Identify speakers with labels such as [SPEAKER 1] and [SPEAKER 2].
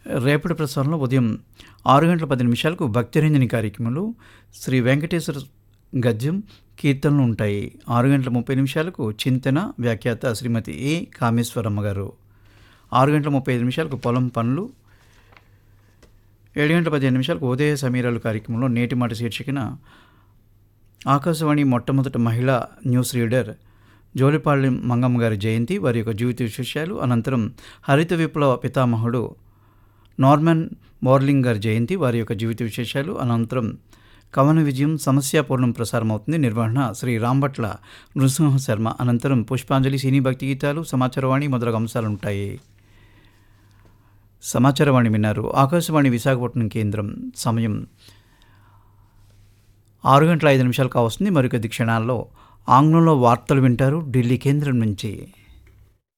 [SPEAKER 1] రేపటి ప్రసారంలో ఉదయం ఆరు గంటల పది నిమిషాలకు భక్తిరంజని కార్యక్రమంలో శ్రీ వెంకటేశ్వర గద్యం కీర్తనలు ఉంటాయి ఆరు గంటల ముప్పై నిమిషాలకు చింతన వ్యాఖ్యాత శ్రీమతి ఏ కామేశ్వరమ్మ గారు ఆరు గంటల ముప్పై ఐదు నిమిషాలకు పొలం పనులు ఏడు గంటల పదిహేను నిమిషాలకు ఉదయ సమీరాలు కార్యక్రమంలో నేటి మాట శీర్షికన ఆకాశవాణి మొట్టమొదటి మహిళా న్యూస్ రీడర్ జోలిపాళ్యం మంగమ్మ గారి జయంతి వారి యొక్క జీవిత విశేషాలు అనంతరం హరిత విప్లవ పితామహుడు నార్మన్ మోర్లింగ్ గారి జయంతి వారి యొక్క జీవిత విశేషాలు అనంతరం కవన విజయం సమస్యాపూర్ణం ప్రసారం అవుతుంది నిర్వహణ శ్రీ రాంభట్ల నృసింహ శర్మ అనంతరం పుష్పాంజలి సినీ భక్తి గీతాలు సమాచారవాణి మొదలగు అంశాలు ఉంటాయి సమాచారవాణి విన్నారు ఆకాశవాణి విశాఖపట్నం కేంద్రం సమయం ఆరు గంటల ఐదు నిమిషాలు కావస్తుంది మరికొద్ది క్షణాల్లో ఆంగ్లంలో వార్తలు వింటారు ఢిల్లీ కేంద్రం నుంచి